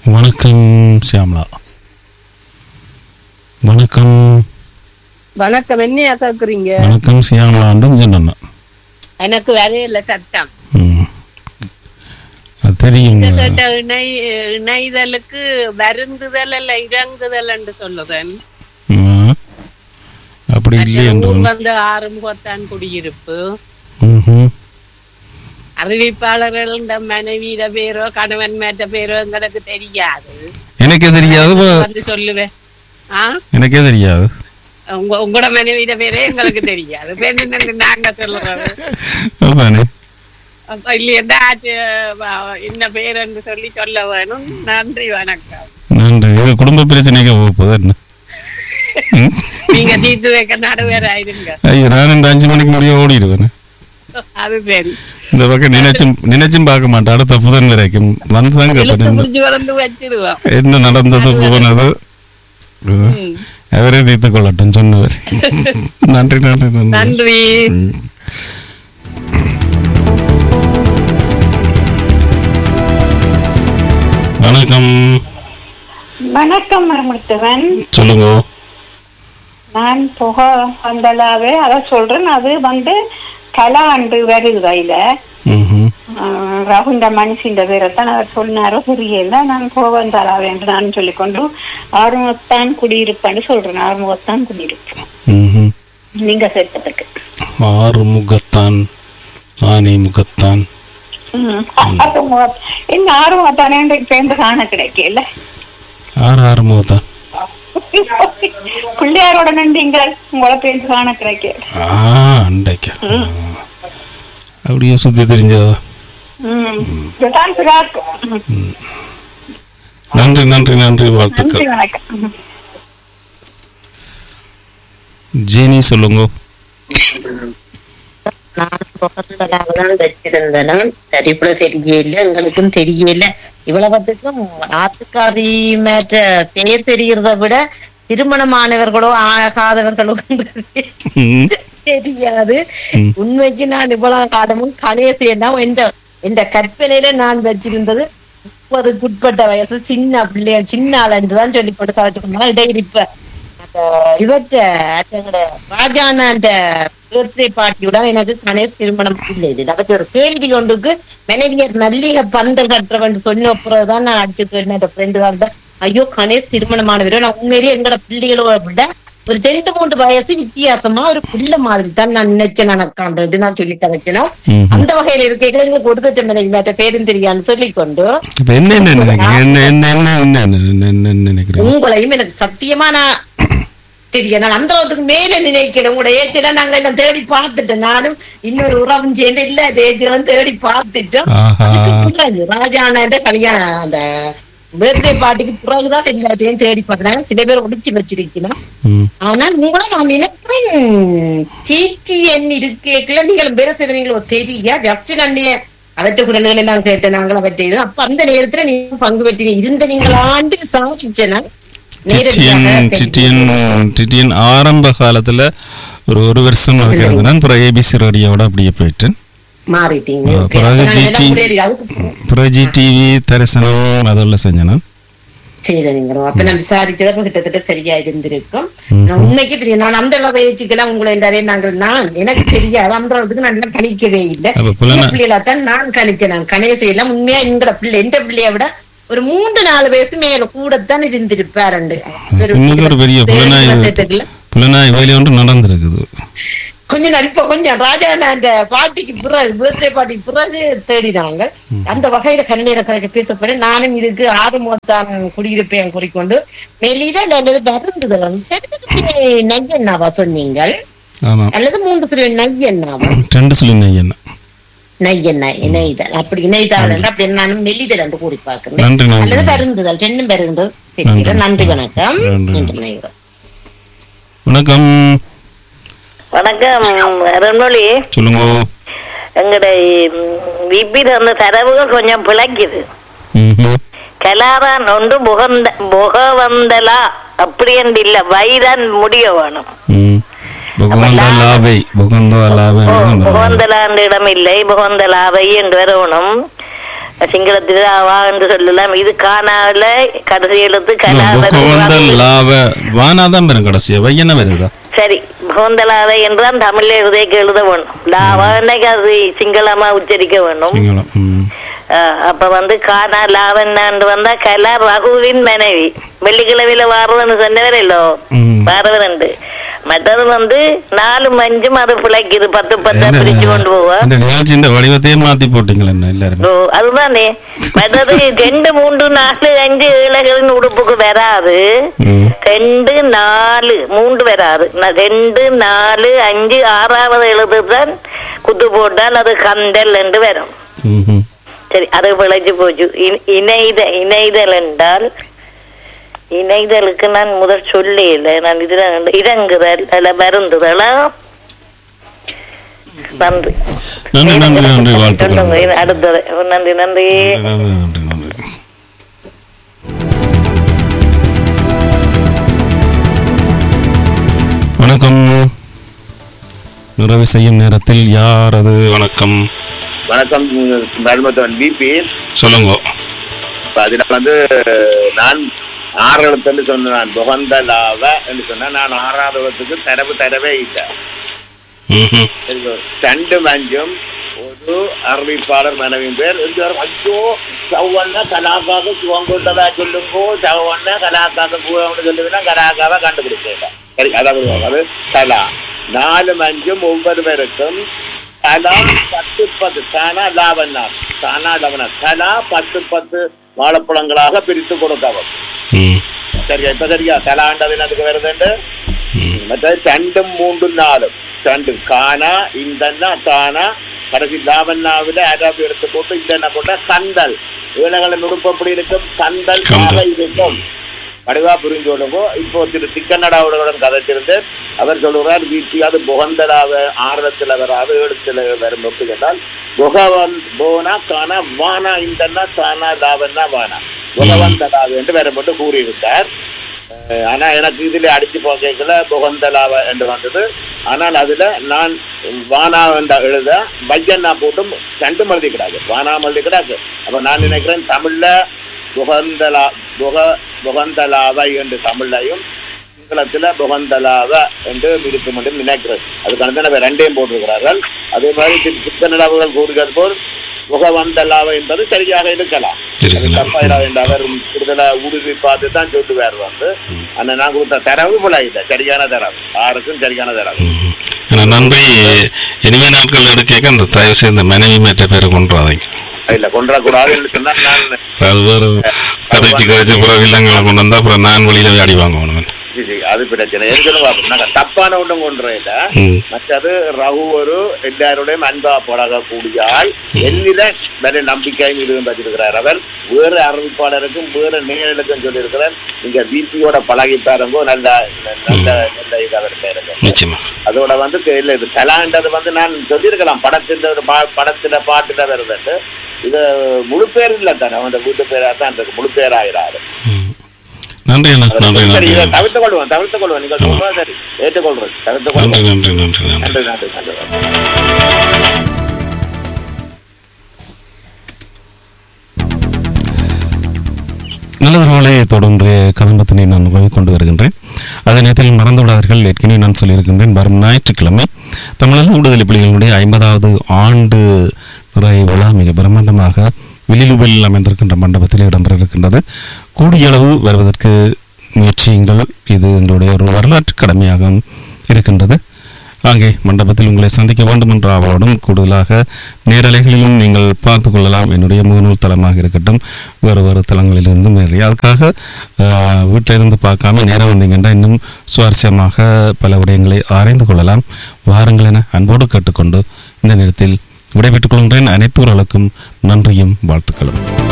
வணக்கம் சியாமலா வணக்கம் வணக்கம் என்னையா கேக்குறீங்க வணக்கம் சியாமலாண்டும் சொன்னேன் எனக்கு வரையில சட்டம் ம். அது தெரியும் இந்த கேட்ட இணை இணைதலுக்கு வருந்துதல் அல்ல இறங்குதல் என்று சொல்லுதன் ம். அப்படி இல்லை என்று ஊர் வந்து ஆறுமுகத்தான் குடியிருப்பு ம்ஹும். அறிவிப்பாளர்கள் இந்த மனைவியிட பேரோ கணவன் மேட்ட பேரோ எங்களுக்கு தெரியாது எனக்கே தெரியாது ப- வந்து சொல்லுவேன் ஆ எனக்கே தெரியாது உங்க உங்களோட மனைவியிட பேரே எங்களுக்கு தெரியாது இப்ப என்னன்னு நாங்க சொல்லுறது அதானே அப்ப இல்லையா இந்த பேர் என்று சொல்லி சொல்ல வேணும் நன்றி வணக்கம் நன்றி இது குடும்ப பிரச்சனைக்கு போகுது என்ன ம். நீங்க தீர்த்து வைக்க நடுவேராயிருங்க ஐயோ நான் இந்த அஞ்சு மணிக்கு முடிய ஓடிடுவேன் அது சரி இந்த பக்கம் நினைச்சும் நினைச்சும் பார்க்க மாட்டேன் அடுத்த புதன் வரைக்கும் வந்துதாங்க இழுத்து முடிஞ்சு வளர்ந்து வச்சிடுவோம் என்ன நடந்தது போனது அவரே தீர்த்து கொள்ளட்டும் சொன்னவர் நன்றி நன்றி நன்றி நன்றி ம். வணக்கம் வணக்கம் மருமத்துவன் சொல்லுங்க நான் புக வந்தலாவே அதை சொல்றேன் அது வந்து கலா ஆண்டு வருது கையில ம்ஹும். ரகுண்ட மனுஷின் பேரைத்தான் அவர் சொன்னாரோ தெரியல நான் புக வந்தலாவே என்று நான் சொல்லிக்கொண்டு ஆறுமுகத்தான் குடியிருப்பான்னு சொல்றேன் ஆறுமுகத்தான் குடியிருப்பு ம்ஹும். நீங்க சேர்த்ததுக்கு ஆறு முகத்தான் ஆனை முகத்தான் ம். ஆறுமுகம் என்ன ஆறுமுகத்தானே சேர்ந்து காண கிடைக்கல ஆறு ஆறு முகத்தான் பிள்ளையாரோட நன்றீங்க உங்களை சேர்ந்து காண கிடைக்கல ஆ அண்டைக்கா அப்படியே சுத்தி தெரிஞ்சதா ம். இதுதான் பிராக்கு. ம். நன்றி நன்றி நன்றி நன்றி வாழ்த்துக்கள் வணக்கம் ம். ஜீனி சொல்லுங்க நான் முகத்தலாவதான் வச்சிருந்தேன் சரிப்புல தெரியல எங்களுக்கும் தெரியல இவ்வளவுத்துக்கும் ஆத்துக்காரி மேற்ற பேர் தெரியறத விட திருமணமானவர்களோ ஆகாதவர்களோ ம். தெரியாது ம். உண்மைக்கு நான் இவ்வளவு காலமும் கணேசேனா எந்த எந்த கற்பனையில நான் வச்சிருந்தது முப்பதுக்கு உட்பட்ட வயசு சின்ன பிள்ளைய சின்ன ஆளுன்னு தான் சொல்லி போட்டு கதைச்சு இடையில இப்ப அந்த இவற்ற எங்களோட ராஜான அந்த birthday பார்ட்டியுடன் எனக்கு கணேஷ் திருமணம் இல்லை இது அவற்ற ஒரு கேள்வி ஒன்றுக்கு மனைவியர் மல்லிகை பந்தல் கட்டுறவன் சொன்ன பிறகுதான் நான் அடிச்சு கேட்டேன் அந்த ஃப்ரெண்டு ஐயோ கணேஷ் திருமணமானவர் நான் உண்மையிலேயே எங்களோட பிள்ளைகளோட விட ஒரு ரெண்டு மூன்று வயசு வித்தியாசமா ஒரு பிள்ளை மாதிரி தான் நான் நினைச்சேன் எனக்கு நான் சொல்லிட்டு வச்சேன் ம். அந்த வகையில இருக்க எங்களுக்கு கொடுத்த மனைவி மேட்ட பேரும் தெரியான்னு சொல்லிக்கொண்டு இப்ப என்ன என்ன நினைக்கிறீங்க என்ன என்ன என்ன என்ன என்ன என்ன என்ன என்ன நினைக்கிறீங்க உங்களையும் எனக்கு சத்தியமா நான் தெரியும் நான் அந்த அளவுக்கு மேல நினைக்கிறேன் உங்களோட ஏஜ்ல நாங்க எல்லாம் தேடி பார்த்துட்டோம் நானும் இன்னொரு உறவும் சேர்ந்து இல்ல அந்த ஏஜ்லாம் தேடி பார்த்துட்டோம் ஆஹா. அதுக்கு பிறகு ராஜான கல்யாணம் அந்த பர்த்டே பார்ட்டிக்கு பிறகுதான் எல்லாத்தையும் தேடி பார்த்தேன் சில பேர் ஒடிச்சு வச்சிருக்கணும் ம். ஆனால் உங்களை நான் நினைக்கிறேன் டிடிஎன் இருக்கேக்கல நீங்கள் பேர செய்தீங்களோ தெரிய ஜஸ்ட் நன்னிய அவற்ற குரல்கள் எல்லாம் கேட்ட நாங்கள் அவற்றை இது அப்ப அந்த நேரத்துல நீங்க பங்கு பெற்றீங்க இருந்த நீங்கள் ஆண்டு விசாரிச்சேன் டிடிஎன் டிடிஎன் டிடிஎன் ஆரம்ப காலத்துல ஒரு ஒரு வருஷம் அதுக்கு இருந்தேன் அப்புறம் ஏபிசி ரேடியோட அப்படியே போயிட்டேன் மாறிட்டீங்க ஆ, Okay. பிறகு அப்ப நான் எல்லாம் GT புரியுது. அதுக்கு பிறகு ஜிடிவி தரிசனம் அதெல்லாம் செஞ்சேன் நான். செய்தீங்க அப்ப நான் விசாரிச்சதப்ப கிட்டத்தட்ட சரியா இருந்திருக்கும் நான் உண்மைக்கு தெரியும் நான் அந்த அளவு வச்சுக்கலாம் உங்களை எல்லாரையும் நாங்கள் நான் எனக்கு தெரியாது அந்த அளவுக்கு நான் இன்னும் கணிக்கவே இல்லை அப்ப புலன- பிள்ளைகளா தான் நான் கணிச்சேன் நான் கணேசை எல்லாம் உண்மையா எங்கட பிள்ளை எந்த பிள்ளைய விட ஒரு மூன்று நாலு வயசு மேல கூடத்தான் இருந்திருப்பாருண்டு இன்னைக்கு ஒரு பெரிய புலனாய்வு புலனாய்வு வேலை ஒன்று நடந்திருக்குது கொஞ்சம் நடிப்ப கொஞ்சம் ராஜா அந்த பாட்டிக்கு பிறகு பர்த்டே பாட்டிக்கு பிறகு தேடினாங்க அந்த வகையில கண்ணீர கதைக்கு பேச போறேன் நானும் இதுக்கு ஆறுமுகத்தான் குடியிருப்பேன் குறிக்கொண்டு மெல்லிதா நல்லது வருந்துதல் நையண்ணாவா சொன்னீங்கள் ஆமா அல்லது மூன்று சிறு நையண்ணாவா ரெண்டு சொல்லி என்ன நையண்ணா இணைதல் அப்படி இணைதாள் என்று அப்படி நானும் மெல்லிதல் என்று கூறி பார்க்கிறேன் நன்றி நன்றி அல்லது வருந்துதல் ரெண்டும் வருந்தது தெரிகிறேன் நன்றி வணக்கம் நன்றி. நன்றி நேயர்களே. வணக்கம் வணக்கம் அருண்மொழி சொல்லுங்க எங்கட விபித அந்த தரவுகள் கொஞ்சம் பிழைக்குது ம்ஹும். கலாரான் ஒன்று முகந்த முகவந்தலா அப்படி என்று இல்ல வைதான் முடிய வேணும் ம். புகந்தா லாவை புகந்தா லாவை முகந்தலான்ற இடம் இல்லை முகந்தலாவை என்று வரணும் சிங்களத்தில் வா என்று சொல்லலாம் இது காணாவில கடைசி எழுத்து கலா புகவந்தல் லாவ வானாதான் பெரும் கடைசியா வையன வருதா சரி போந்தலாவை என்றுதான் தமிழ்ல எழுதைக்கு எழுத வேணும் லாவான்னைக்கு அது சிங்களமா உச்சரிக்க வேணும் சிங்களம் ம். அஹ் அப்ப வந்து கானா லாவண்ணாண்டு வந்தா கலா ரகுவின் மனைவி வெள்ளிக்கிழமையில வாரதுன்னு சொன்னவர் இல்லோ ம். வாரவர் உண்டு மற்றது வந்து நாலு மஞ்சும் அது பிழைக்குது பத்து பத்தா என்ன, பிரிச்சு கொண்டு போவா இந்த நிகழ்ச்சியின் வடிவத்தையே மாத்தி போட்டீங்களா என்ன எல்லாரும் ஓ அதுதானே மற்றது ரெண்டு மூன்று நாலு அஞ்சு இலைகளின் உடுப்புக்கு வராது ம். ரெண்டு நாலு மூன்று வராது ந- ரெண்டு நாலு அஞ்சு ஆறாவது எழுதுதான் குத்து போட்டால் அது கந்தல் என்று வரும் ம்ஹும். சரி அது விளைஞ்சு போச்சு இ- இணைத இணைதல் என்றால் இணைதலுக்கு நான் முதல் சொல்லி இல்லை நான் இதுல இறங்குதல் அல்ல வருந்துதலா நன்றி நன்றி நன்றி நன்றி வாழ்த்துக்கள் சொல்லுங்க இது அடுத்தது நன்றி நன்றி நன்றி நன்றி நன்றி வணக்கம் நிறைவு செய்யும் நேரத்தில் யார் அது வணக்கம் வணக்கம் மருமத்தவன் பிபி சொல்லுங்க அதுல வந்து நான் ஆறு எழுத்துன்னு சொன்னேன் நான் புகந்த லாவ என்று சொன்னேன் நான் ஆறாவது எழுத்துக்கு தரவு தரவே இல்லை ம்ஹும். சரிங்களா? ரெண்டு மஞ்சும் ஒரு அறிவிப்பாளர் மனைவியின் பேர் ரெண்டு பேரும் ஐயோ சவ்வண்ண கலாக்காக சிவங்கொண்டதா சொல்லுங்கோ சவ்வண்ண கலாக்காக கூடம்னு சொல்லுதுன்னா கலாக்காவை கண்டுபிடிச்சேன் சரி அதாவது அது கலா நாலு மஞ்சும் ஒவ்வொரு பேருக்கும் கலா பத்து பத்து தானா லாவண்ணா தானா லாவண்ணா கலா பத்து பத்து வாழைப்பழங்களாக பிரித்து கொடுக்கவும் ம். சரியா இப்ப சரியா கலாண்டது அதுக்கு வருதுண்டு ம். மற்றது ரெண்டும் மூன்றும் நாலும் ரெண்டு கானா இந்தன்னா தானா கடைசி லாவண்ணாவில அரபு எடுத்து போட்டு இந்த போட்டா கந்தல் ஏழைகளின் உடுப்பு எப்படி இருக்கும் கந்தல் கந்தல். ஆக இருக்கும் வடிவா புரிஞ்சு கொள்ளுங்கோ இப்போ திரு திக்கண்ணடாவுடன் கதைச்சிருந்து அவர் சொல்லுகிறார் வீட்டியாவது புகந்தலாவ ஆறுலத்துல வராது ஏழுத்துல வரும் எப்படி கேட்டால் புகவன் போனா காணா வானா இந்தன்னா தானா லாவன்னா வானா புகவந்தலாவு என்று வேற மட்டும் கூறியிருக்கார் அஹ் ஆனா எனக்கு இதுல அடிச்சு போக்கல புகந்தலாவ என்று வந்தது ஆனால் அதுல நான் வானா என்ற எழுத பையன் நான் போட்டும் ரெண்டும் எழுதி கிடாது வானா எழுதி கிடாது அப்ப நான் நினைக்கிறேன் தமிழ்ல புகந்தலா புக புகந்தலாவை என்று தமிழ்லையும் சிங்களத்துல புகந்தலாவ என்று இருக்கும் என்று நினைக்கிறேன் அதுக்கான நம்ம ரெண்டையும் போட்டிருக்கிறார்கள் அதே மாதிரி திரு சித்தனடாவுகள் கூறுகிறது போல் புகவந்தலாவ என்பது சரியாக இருக்கலாம் அது இருக்கலாம். தப்பா இல்லாத என்று அவர் கூடுதலா ஊடுருவி பார்த்து தான் சொல்லுவார் வந்து ஆனா நான் கொடுத்த தரவு போல இல்லை சரியான தரவு யாருக்கும் சரியான தரவு ம். ஆனா நன்றி இனிமே நாட்கள் எடுக்க அந்த தயவு செய்து இந்த மனைவி மேற்ற பேரை கொண்டுறாதீங்க இல்ல கொண்டக்கூடாதுன்னு சொன்னா நான் அது வேறு கதைச்சு கதைச்சு பிறகு இல்லங்களை கொண்டு வந்தா அப்புறம் நான் வழியில அடி வாங்கணும் ஜி, ஜி, அது பிரச்சனை எதுக்கு பார்ப்போம் நாங்க தப்பான ஒன்றும் கொண்டு இல்ல ம். மற்றது ரகு ஒரு எல்லாருடையும் அன்பா பழகக்கூடிய ஆள் என்னில வேற நம்பிக்கையும் இதுவும் வச்சிருக்கிறார் அவர் வேற அறிவிப்பாளருக்கும் வேற நேரலுக்கும் சொல்லியிருக்கிறார் நீங்க பிசியோட பழகி பாருங்கோ நல்ல நல்ல நல்ல இது அவர் பேருங்க நிச்சயமா அதோட வந்து தெ- இல்ல இது கலான்றது வந்து நான் சொல்லியிருக்கலாம் படத்துல ஒரு பா- படத்துல பாட்டுல வருதுட்டு இது முழு பேர் இல்ல தானே அவன் வீட்டு பேரா தான் இருக்கு முழு பேராயிராரு ம். நன்றி அண்ணா நன்றி சரி நன்றி இதை தவிர்த்து கொள்வோம் தவிர்த்து கொள்வோம் நீங்க சொல்றது சரி ஏற்றுக்கொள்றது தவிர்த்து நன்றி கொள்வோம் நன்றி நன்றி நன்றி நன்றி நன்றி நன்றி நல்லவர்களே தொடர்ந்து கதம்பத்தினை நான் உதவி கொண்டு வருகின்றேன் அதே நேரத்தில் மறந்து விடாதீர்கள் ஏற்கனவே நான் சொல்லியிருக்கின்றேன் வரும் ஞாயிற்றுக்கிழமை தமிழக விடுதலை புலிகளுடைய ஐம்பதாவது ஆண்டு நிறைவு விழா மிக பிரம்மாண்டமாக வெளிலுவலில் அமைந்திருக்கின்ற மண்டபத்தில் இடம்பெற இருக்கின்றது கூடிய அளவு வருவதற்கு முயற்சியுங்கள் இது எங்களுடைய ஒரு வரலாற்று கடமையாக இருக்கின்றது அங்கே மண்டபத்தில் உங்களை சந்திக்க வேண்டும் என்ற ஆவலோடும் கூடுதலாக நேரலைகளிலும் நீங்கள் பார்த்து கொள்ளலாம் என்னுடைய முகநூல் தளமாக இருக்கட்டும் வேறு வேறு தளங்களிலிருந்தும் நிறைய அதுக்காக ஆஹ், வீட்டிலிருந்து பார்க்காம நேரம் வந்தீங்கன்னா இன்னும் சுவாரஸ்யமாக பல விடயங்களை ஆராய்ந்து கொள்ளலாம் வாருங்கள் என அன்போடு கேட்டுக்கொண்டு இந்த நேரத்தில் விடைபெற்றுக் கொள்கின்றேன் அனைத்து உறவுகளுக்கும் நன்றியும் வாழ்த்துக்களும்